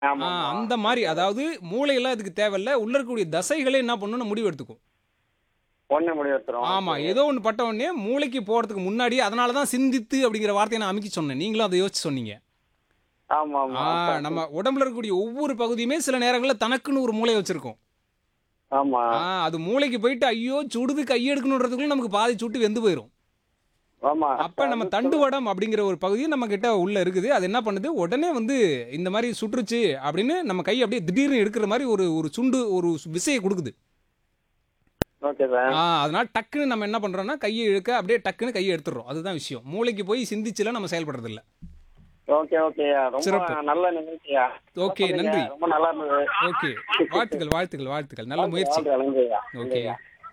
ஆமா ஆ, அந்த மாதிரி அதாவது மூளையெல்லாம் இதுக்கு தேவையில்ல உள்ள இருக்கக்கூடிய தசைகளே என்ன பண்ணணும்னு முடிவு எடுத்துக்கும் ஒண்ணு முடிவு எடுத்துரும் ஆமா ஏதோ ஒன்று பட்ட உடனே மூளைக்கு போறதுக்கு முன்னாடி அதனால தான் சிந்தித்து அப்படிங்கிற வார்த்தையை நான் அமைக்க சொன்னேன் நீங்களும் அதை யோசிச்சு சொன்னீங்க ஆமா ஆமா ஆ, அப்ப- நம்ம உடம்புல இருக்கக்கூடிய ஒவ்வொரு பகுதியுமே சில நேரங்களில் தனக்குன்னு ஒரு மூளை வச்சிருக்கோம் ஆமா ஆ, அது மூளைக்கு போயிட்டு ஐயோ சுடுது கை எடுக்கணுன்றதுக்குள்ள நமக்கு பாதி சுட்டு வெந்து போயிடும் ஆமா அப்ப நம்ம தண்டுவடம் அப்படிங்கிற ஒரு பகுதி நம்ம கிட்ட உள்ள இருக்குது அது என்ன பண்ணுது உடனே வந்து இந்த மாதிரி சுற்றுச்சு அப்படின்னு நம்ம கை அப்படியே திடீர்னு எடுக்கிற மாதிரி ஒரு ஒரு சுண்டு ஒரு விசையை கொடுக்குது ஓகே சார் ஆ, அதனால டக்குன்னு நம்ம என்ன பண்றோம்னா கையை இழுக்க அப்படியே டக்குன்னு கையை எடுத்துடுறோம் அதுதான் விஷயம் மூளைக்கு போய் சிந்திச்சுல நம்ம செயல்படுறது இல்ல ஓகே ஓகேயா ரொம்ப சிறப்பு. நல்ல நிகழ்ச்சியா ஓகே சொன்னீங்க. நன்றி ரொம்ப நல்லா இருந்தது ஓகே வாழ்த்துக்கள் வாழ்த்துக்கள் வாழ்த்துக்கள் நல்ல முயற்சி வாழ்க, வளங்குங்கய்யா. ஓகே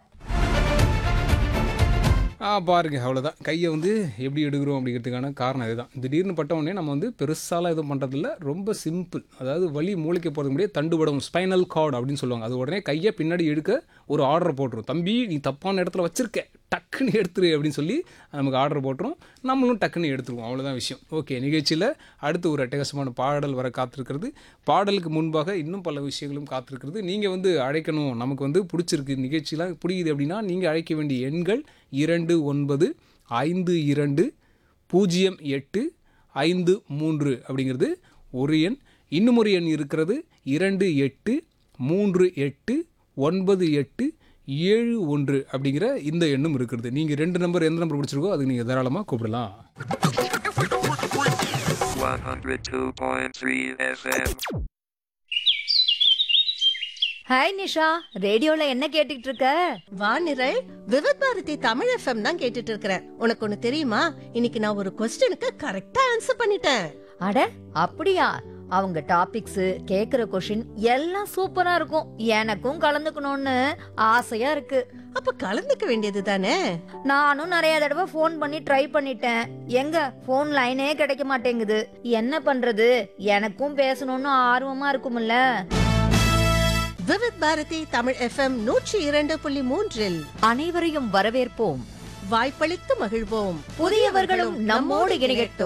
ஆ பாருங்க அவ்வளோதான் கையை வந்து எப்படி எடுக்கிறோம் அப்படிங்கிறதுக்கான காரணம் இதுதான் திடீர்னு பட்ட உடனே நம்ம வந்து பெருசாலாம் எதுவும் பண்ணுறதில்ல ரொம்ப சிம்பிள் அதாவது வலி மூளைக்கு போகிறது முடியாது தண்டுபடம் ஸ்பைனல் கார்டு அப்படின்னு சொல்லுவாங்க அது உடனே கையை பின்னாடி எடுக்க ஒரு ஆர்டர் போட்டுரும் தம்பி நீ தப்பான இடத்துல வச்சிருக்க டக்குன்னு எடுத்துரு அப்படின்னு சொல்லி நமக்கு ஆர்டர் போட்டுரும் நம்மளும் டக்குன்னு எடுத்துருவோம் அவ்வளோதான் விஷயம் ஓகே நிகழ்ச்சியில் அடுத்து ஒரு அட்டகாசமான பாடல் வர காத்திருக்கிறது பாடலுக்கு முன்பாக இன்னும் பல விஷயங்களும் காத்திருக்கிறது நீங்கள் வந்து அழைக்கணும் நமக்கு வந்து பிடிச்சிருக்கு நிகழ்ச்சியெலாம் பிடிக்குது அப்படின்னா நீங்கள் அழைக்க வேண்டிய எண்கள் இரண்டு ஒன்பது ஐந்து இரண்டு பூஜ்ஜியம் எட்டு ஐந்து மூன்று அப்படிங்கிறது ஒரு எண் இன்னும் ஒரு எண் இருக்கிறது இரண்டு எட்டு மூன்று எட்டு ஒன்பது எட்டு ஏழு ஒன்று அப்படிங்கிற இந்த எண்ணும் இருக்கிறது நீங்கள் ரெண்டு நம்பர் எந்த நம்பர் பிடிச்சிருக்கோ அதுக்கு நீங்கள் தாராளமாக கூப்பிடலாம் 102.3 FM. ஹாய் நிஷா ரேடியோல என்ன கேட்டுட்டு இருக்க வானிரல் விவித் பாரதி தமிழ் எஃப்எம் தான் கேட்டுட்டு இருக்கிறேன் உனக்கு ஒண்ணு தெரியுமா இன்னைக்கு நான் ஒரு கொஸ்டினுக்கு கரெக்டா ஆன்சர் பண்ணிட்டேன் அட அப்படியா அவங்க டாபிக்ஸ் கேக்குற கொஷின் எல்லாம் சூப்பரா இருக்கும் எனக்கும் கலந்துக்கணும்னு ஆசையா இருக்கு அப்ப கலந்துக்க வேண்டியது தானே நானும் நிறைய தடவை ஃபோன் பண்ணி ட்ரை பண்ணிட்டேன் எங்க ஃபோன் லைனே கிடைக்க மாட்டேங்குது என்ன பண்றது எனக்கும் பேசணும்னு ஆர்வமா இருக்கும்ல விவித் பாரதி தமிழ் எஃப்எம் நூற்றி இரண்டு புள்ளி மூன்றில் அனைவரையும் வரவேற்போம் வாய்ப்பளித்து மகிழ்வோம் புதியவர்களும் நம்மோடு இணையட்டும்